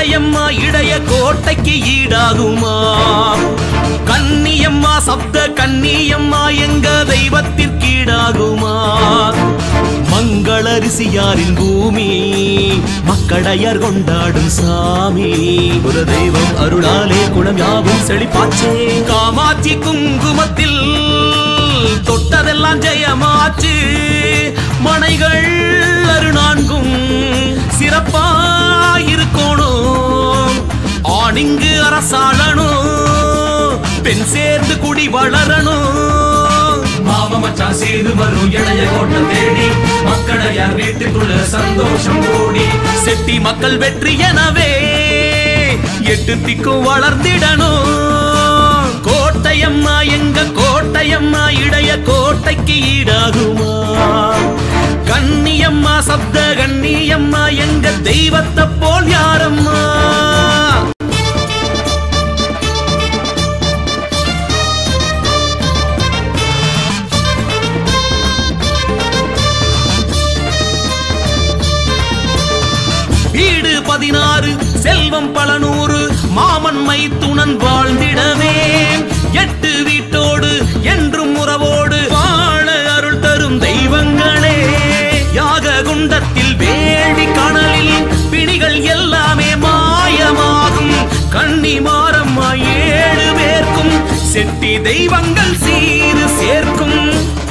கோட்டையம்மா இடைய கோட்டைக்கு ஈடாகுமா கன்னியம்மா சப்த கன்னியம்மா எங்க தெய்வத்திற்கு ஈடாகுமா மங்களரிசியாரின் பூமி மக்களையர் கொண்டாடும் சாமி ஒரு தெய்வம் அருளாலே குணம் யாவும் செழிப்பாச்சே காமாட்சி குங்குமத்தில் தொட்டதெல்லாம் ஜெயமாச்சு மனைகள் அருநான்கும் சிறப்பாயிருக்கணும் ஆணிங்கு அரசாளணும் பெண் சேர்ந்து குடி வளரணும் மாம மச்சான் செய்து வரும் இளைய கோட்டை தேடி மக்களையார் வீட்டுக்குள்ள சந்தோஷம் கூடி செட்டி மக்கள் வெற்றி எனவே எட்டு திக்கும் வளர்ந்திடணும் கோட்டையம்மா எங்க கோட்டையம்மா இடைய கோட்டைக்கு ஈடாகுமா கன்னியம்மா சப்த கன்னியம்மா எங்க தெய்வத்தை போல் யாரம்மா வீடு பதினாறு செல்வம் பல நூறு மாமன் மைத்துணன் வாழ்ந்திடவே எட்டு வீட்டோடு என்றும் உறவோடு வாழ அருள் தரும் தெய்வங்களே யாக குண்டத்தில் வேள்வி கணலில் பிணிகள் எல்லாமே மாயமாகும் கண்ணி மாறம்மா ஏழு பேர்க்கும் செட்டி தெய்வங்கள் சீரு சேர்க்கும்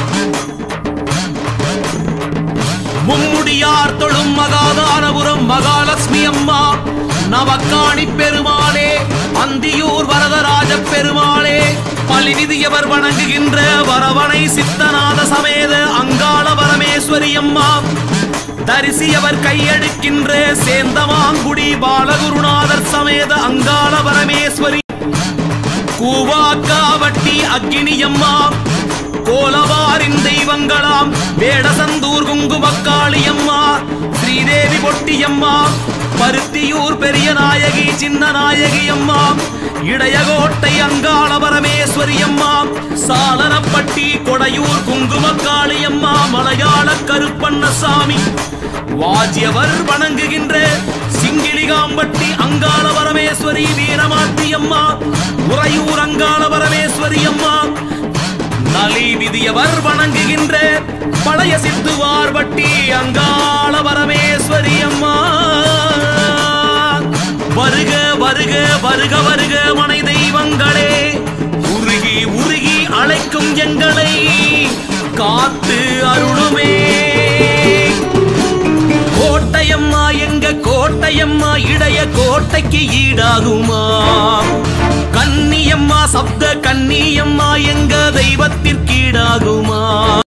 மும்முடியார் தொழும் மகாதானபுரம் மகாலட்சுமி அம்மா நவக்காணி பெருமாளே அந்தியூர் வரதராஜ பெருமாளே பலிநிதியவர் வணங்குகின்ற வரவணை சித்தநாத சமேத அங்காள பரமேஸ்வரி அம்மா தரிசியவர் கையெடுக்கின்ற சேந்தமாங்குடி பாலகுருநாதர் சமேத அங்காள பரமேஸ்வரி கூவாக்காவட்டி அக்கினியம்மா கோலவாரின் தெய்வங்களாம் வேடசந்தூர் குங்குமக்காளியம்மா ஸ்ரீதேவி பொட்டியம்மா பருத்தியூர் பெரிய நாயகி சின்ன நாயகி அம்மா இடையகோட்டை அங்காள பரமேஸ்வரி அம்மா சாலனப்பட்டி கொடையூர் குங்குமக்காளி அம்மா மலையாள கருப்பண்ணசாமி வாஜ்யவர் வணங்குகின்ற சிங்கிலிகாம்பட்டி அங்காள பரமேஸ்வரி வீரமாத்தி அம்மா உறையூர் அங்காள பரமேஸ்வரி அம்மா நலி விதியவர் வணங்குகின்ற பழைய சித்துவார்பட்டி அங்காள பரமேஸ்வரி அம்மா வருக வருக வருக வருக மனை தெய்வங்களே உருகி உருகி அழைக்கும் எங்களை காத்து அருளுமே கோட்டையம்மா எங்க கோட்டையம்மா இடைய கோட்டைக்கு ஈடாகுமா கன்னியம்மா சப்த கன்னியம்மா எங்க தெய்வத்திற்கு ஈடாகுமா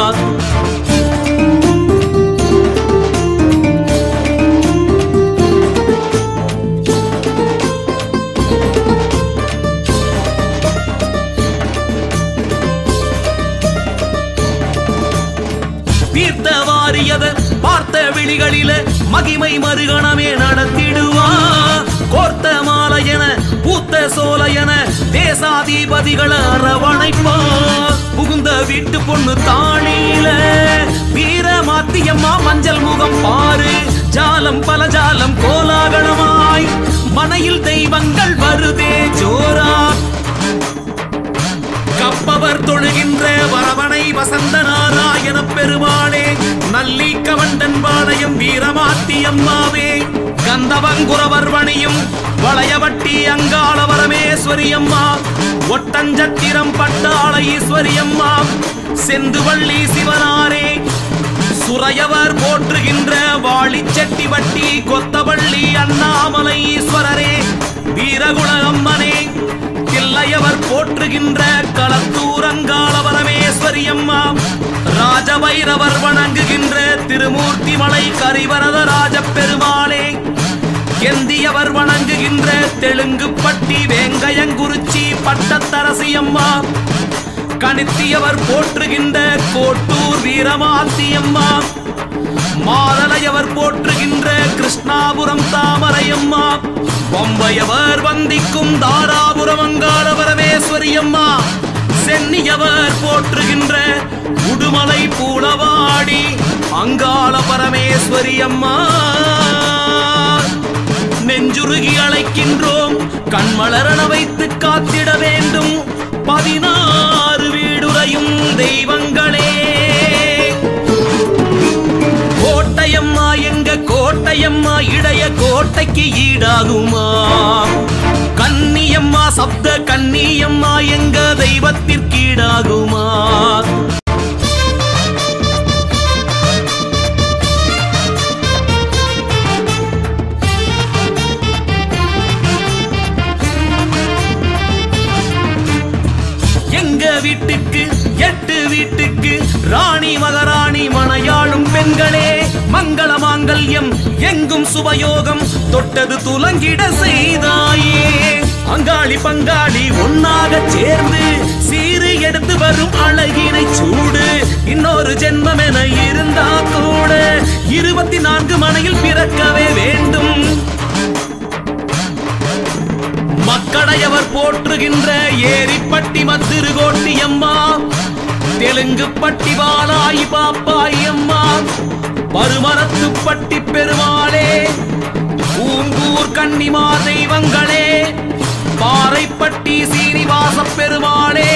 தீர்த்த வாரியத பார்த்த விழிகளில மகிமை மறுகணமே நடத்திடுவா கோர்த்த மாலையன பூத்த சோலையன தேசாதிபதிகள அரவணைப்பா புகுந்த வீட்டு பொண்ணு தாளியில வீர மாத்தியம்மா மஞ்சள் முகம் பாரு ஜாலம் பல ஜாலம் கோலாகலமாய் மனையில் தெய்வங்கள் வருதே ஜோரா கப்பவர் தொழுகின்ற வரவணை வசந்த நாராயண பெருமாளே நல்லி கவண்டன் பாளையம் வீரமாத்தி அம்மாவே கந்தவங்குரவர் வணியும் வளையவட்டி அங்காள வரமேஸ்வரி அம்மா ஒட்டஞ்சத்திரம் பட்டாள ஈஸ்வரி அம்மா செந்துவள்ளி சிவனாரே சுரையவர் போற்றுகின்ற வாளிச்செட்டி வட்டி கொத்தவள்ளி அண்ணாமலை ஈஸ்வரரே வீரகுல அம்மனே தில்லையவர் போற்றுகின்ற களத்தூரங்கால பரமேஸ்வரி அம்மா ராஜபைரவர் வணங்குகின்ற திருமூர்த்தி மலை கரிவரத ராஜ பெருமாளே எந்தியவர் வணங்குகின்ற தெலுங்குப்பட்டி வேங்கயங்குறிச்சி பட்டத்தரசி அம்மா கணித்தியவர் போற்றுகின்ற கோட்டூர் வீரமாத்தி அம்மா மாதலையவர் போற்றுகின்ற கிருஷ்ணாபுரம் தாமரையம்மா பொம்பையவர் வந்திக்கும் தாராபுரம் அங்காள பரமேஸ்வரி அம்மா சென்னியவர் போற்றுகின்ற உடுமலை பூளவாடி அங்காள பரமேஸ்வரி அம்மா நெஞ்சுருகி அழைக்கின்றோம் கண்மலரண வைத்து காத்திட வேண்டும் பதினாறு வீடுரையும் தெய்வங்களே கோட்டையம்மா எங்க கோட்டையம்மா இடைய கோட்டைக்கு ஈடாகுமா கன்னியம்மா சப்த கன்னியம்மா எங்க தெய்வத்திற்கு ஈடாகுமா எங்க வீட்டுக்கு எட்டு வீட்டுக்கு ராணி மகாராணி மனையாளும் பெண்களே மங்கள மாங்கல்யம் எங்கும் சுபயோகம் தொட்டது துலங்கிட செய்தாயே அங்காளி பங்காளி ஒன்னாக சேர்ந்து சீறு எடுத்து வரும் அழகினை சூடு இன்னொரு ஜென்மம் என இருந்தா கூட இருபத்தி நான்கு மனையில் பிறக்கவே வேண்டும் மக்களையவர் போற்றுகின்ற ஏரிப்பட்டி மத்திருகோட்டி அம்மா தெலுங்கு பட்டி பாலாயி பாப்பாய் அம்மா பருமரத்துப்பட்டி பெருமாளே பூங்கூர் கன்னிமா தெய்வங்களே பாறைப்பட்டி சீனிவாச பெருமாளே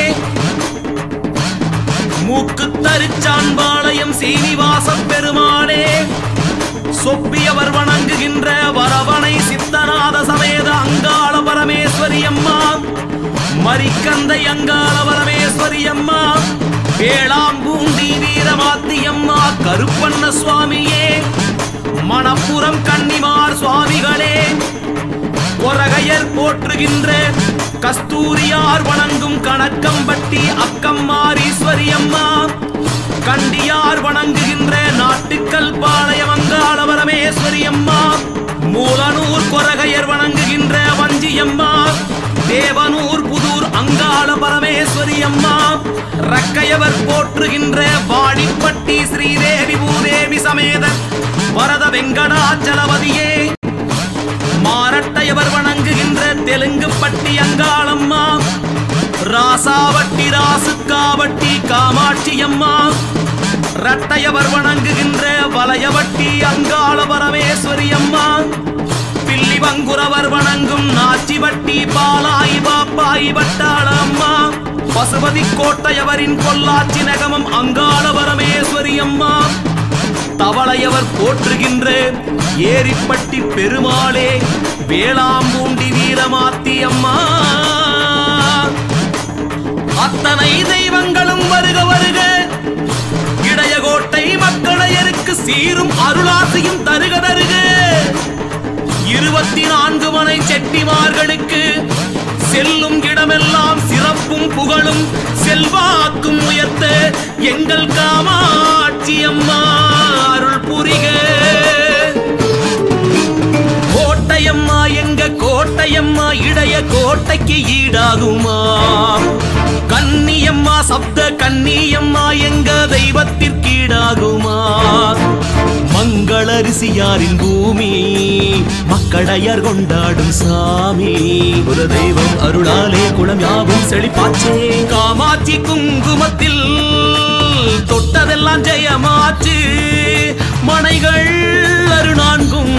மூக்கு தரிச்சான்பாளையம் சீனிவாச பெருமாளே சொப்பியவர் வணங்குகின்ற வரவணை சித்தநாத சமேத அங்காள பரமேஸ்வரி அம்மா மரிக்கந்தை அங்காள பரமேஸ்வரி அம்மா வேளாம்பூண்டி வீரமாத்தி அம்மா கருப்பண்ண சுவாமியே மணப்புறம் கன்னிமார் சுவாமிகளே ஒரகையர் போற்றுகின்ற கஸ்தூரியார் வணங்கும் கணக்கம்பட்டி அக்கம்மாரீஸ்வரி அம்மா கண்டியார் வணங்குகின்ற நாட்டுக்கல் பாளையம் அங்காள பரமேஸ்வரி அம்மா மூலனூர் கொரகையர் வணங்குகின்ற வஞ்சியம்மா தேவனூர் புதூர் அங்காள பரமேஸ்வரி அம்மா ரக்கையவர் போற்றுகின்ற வாடிப்பட்டி ஸ்ரீதேவி பூதேவி சமேத வரத வெங்கடாச்சலபதியே மாரட்டையவர் வணங்குகின்ற தெலுங்கு பட்டி அங்காளம்மா ராசாவட்டி ராசுக்காவட்டி காமாட்சி அம்மா ரட்டையவர் வணங்குகின்ற வளையவட்டி அங்காள பரமேஸ்வரி அம்மா பில்லிவங்குரவர் வணங்கும் நாச்சிவட்டி பாலாயி பாப்பாயி வட்டாள அம்மா பசுபதி கோட்டையவரின் பொள்ளாச்சி நகமம் அங்காள பரமேஸ்வரி அம்மா தவளையவர் போற்றுகின்ற ஏரிப்பட்டி பெருமாளே வேளாம்பூண்டி வீரமாத்தி அம்மா அத்தனை தெய்வங்களும் வருக வருக இடையகோட்டை மக்களையருக்கு சீரும் அருளாசியும் தருக தருக இருபத்தி நான்கு மனை செட்டிமார்களுக்கு செல்லும் இடமெல்லாம் சிறப்பும் புகழும் செல்வாக்கும் உயர்த்த எங்கள் காமாட்சி அம்மா அருள் புரிக கோட்டையம்மா எங்க கோட்டையம்மா இடைய கோட்டைக்கு ஈடாகுமா கன்னியம்மா சப்த கன்னியம்மா எங்க தெய்வத்திற்கு ஈடாகுமா மங்களரிசியாரின் பூமி மக்களையர் கொண்டாடும் சாமி ஒரு தெய்வம் அருளாலே குளம் யாவும் செழிப்பாச்சே காமாட்சி குங்குமத்தில் தொட்டதெல்லாம் ஜெயமாச்சு மனைகள் அருநான்கும்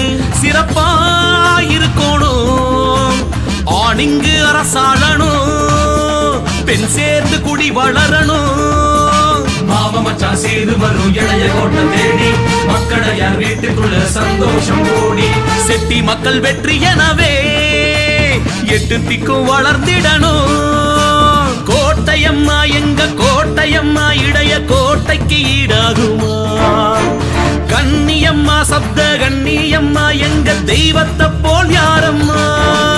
சிறப்பாயிருக்கணும் ஆணிங்கு அரசாளணும் பெண் சேர்ந்து குடி வளரணும் மாம மச்சான் செய்து வரும் இளைய கோட்டை தேடி மக்களையார் வீட்டுக்குள்ள சந்தோஷம் கூடி செட்டி மக்கள் வெற்றி எனவே எட்டு திக்கும் வளர்ந்திடணும் கோட்டையம்மா எங்க கோட்டையம்மா இடைய கோட்டைக்கு ஈடாகுமா கன்னியம்மா சப்த கன்னியம்மா எங்க தெய்வத்தை போல் யாரம்மா